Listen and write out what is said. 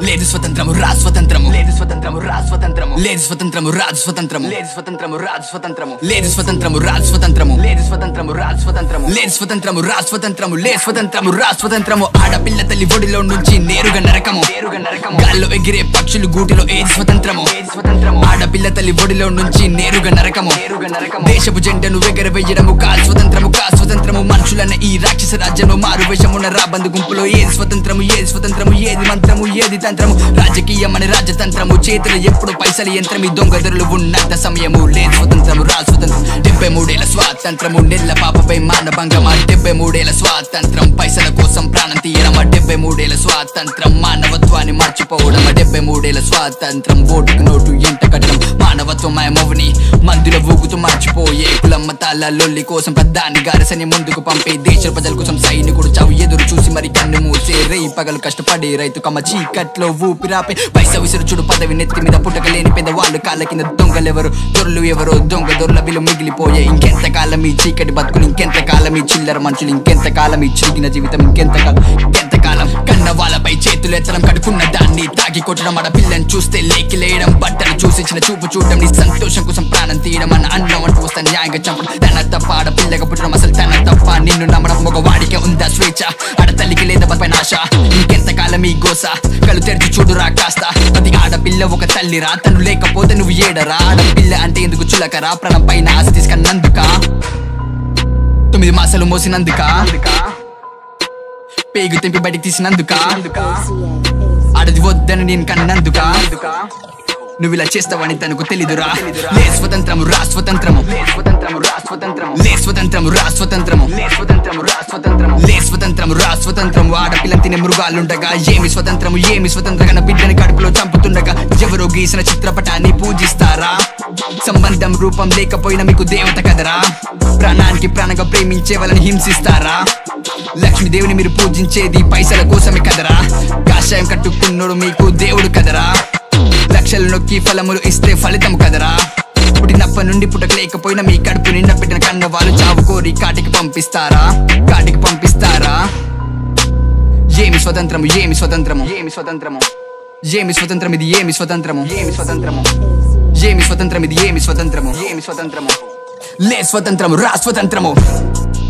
లేదు స్వతంత్రము రా స్వతంత్రము లేదు స్వతంత్రము రా స్వతంత్రము లేదు స్వతంత్రము రాజు స్వతంత్రము లేదు స్వతంత్రము రాజు స్వతంత్రము లేదు స్వతంత్రము రాజు స్వతంత్రము లేదు స్వతంత్రము రాజు స్వతంత్రము లేదు స్వతంత్రము రా స్వతంత్రము లేదు స్వతంత్రము రా స్వతంత్రము ఆడపిల్ల తల్లి ఒడిలో నుంచి నేరుగా నరకము నేరుగా నరకము గాల్లో ఎగిరే పక్షులు గూటిలో ఏది స్వతంత్రము ఏది స్వతంత్రము ఆడపిల్ల తల్లి ఒడిలో నుంచి నేరుగా నరకము నేరుగా నరకము దేశపు జెండను ఎగరవేయడము కా స్వతంత్రము కా స్వతంత్రము మనుషులన్న ఈ రాక్షస రాజ్యంలో మారు వేషమున్న రాబందు గుంపులో ఏది స్వతంత్రము ఏది స్వతంత్రము ఏది మంత్రము ఏది తంత్రము రాజకీయమని రాజతంత్రము చేతులు ఎప్పుడు పైసలు యంత్రం ఈ దొంగదరులు ఉన్నంత సమయము లేదు స్వతంత్రము రా స్వతంత్రం డెబ్బై మూడేళ్ల స్వాతంత్రము నెల్ల పాపపై మానభంగమా డెబ్బై మూడేళ్ల స్వాతంత్రం పైసల కోసం ప్రాణం తీయడమా డెబ్బై మూడేళ్ల స్వాతంత్రం మానవత్వాన్ని మర్చిపోవడమా డెబ్బై మూడేళ్ల స్వాతంత్రం ఓటుకు నోటు ఎంట కట్టడం మానవత్వం మాయమవుని మందుల ఊగుతూ మర్చిపోయే కులం మతాల లొల్లి కోసం ప్రధాని గారసని ముందుకు పంపే దేశ ప్రజల కోసం సైనికుడు చావు ఎదురు చూసి మరి కన్ను మూసే రేయి పగలు కష్టపడే రైతు కమ్మ చీకట్లో ఊపిరాపే పైసా విసురు చూడు పదవి నెత్తి మీద పుట్టకలేని పెద్దవాళ్ళు కాళ్ళ కింద దొంగలెవరు దొరలు ఎవరో దొంగ దొరల విలు మిగిలిపోయే ఇంకెంత కాలం ఈ చీకటి బతుకులు ఇంకెంత కాలం ఈ చిల్లర మనుషులు ఇంకెంత కాలం ఈ చిరిగిన జీవితం ఇంకెంత కాలం ఇంకెంత కాలం కన్న వాళ్ళపై చేతులు ఎత్తడం కడుకున్న దాన్ని తాగి కొట్టడం ఆడ పిల్లని చూస్తే లేకి లేయడం బట్టలు చూసి చిన్న చూపు చూడడం నీ సంతోషం కోసం ప్రాణం తీయడం అన్న అన్నం అంటూ వస్తే న్యాయంగా చంపడం తన తప్ప ఆడ పిల్లగా పుట్టడం అసలు తన తప్ప నిన్ను నమ్మడం మగవాడికే ఉందా స్వేచ్ఛ ఆడ తల్లికి లేదా పైన ఆశ ఇంకెంత కాలం ఈ గోస కళ్ళు తెరిచి చూడురా కాస్త అది ఆడపిల్ల ఒక తల్లిరా తను లేకపోతే నువ్వు ఏడరా ఆడపిల్ల అంటే ఎందుకు చులకరా ప్రాణం పైన ఆశ తీసుకన్నందుక తొమ్మిది మాసాలు మోసినందుక పేగు తెంపి బయటికి తీసినందుక ఆడది వద్దని నేను కన్నందుక నువ్వు ఇలా చేస్తావని తనకు తెలీదురా లే స్వతంత్రము రా స్వతంత్రము లే స్వతంత్రము రా స్వతంత్రము లే స్వతంత్రము రా స్వతంత్రము లే స్వతంత్రము రా స్వతంత్రము లే స్వతంత్రము రా స్వతంత్రము ఆడపిల్లని తినే మృగాలుండగా ఏమి స్వతంత్రము ఏమి స్వతంత్రంగా బిడ్డని కడుపులో చంపుతుండగా ఎవరో గీసిన చిత్రపటాన్ని పూజిస్తారా సంబంధం రూపం లేకపోయినా మీకు దేవత కదరా ప్రాణానికి ప్రాణంగా ప్రేమించే వాళ్ళని హింసిస్తారా లక్ష్మీదేవిని మీరు పూజించేది పైసల కోసమే కదరా కాషాయం కట్టుకున్నోడు మీకు దేవుడు కదరా లక్షలు నొక్కి ఫలములు ఇస్తే ఫలితం కదరా పుట్టినప్పటి నుండి పుట్టకలేకపోయినా మీ కడుపు నిండా పెట్టిన కన్న వాళ్ళు చావు కోరి కాటికి పంపిస్తారా కాటికి పంపిస్తారా ఏమి స్వతంత్రము ఏమి స్వతంత్రము ఏమి స్వతంత్రము ఏమి స్వతంత్రం ఇది ఏమి స్వతంత్రము ఏమి స్వతంత్రము ఏమి స్వతంత్రం ఇది ఏమి స్వతంత్రము ఏమి స్వతంత్రము లే స్వతంత్రము రా స్వతంత్రము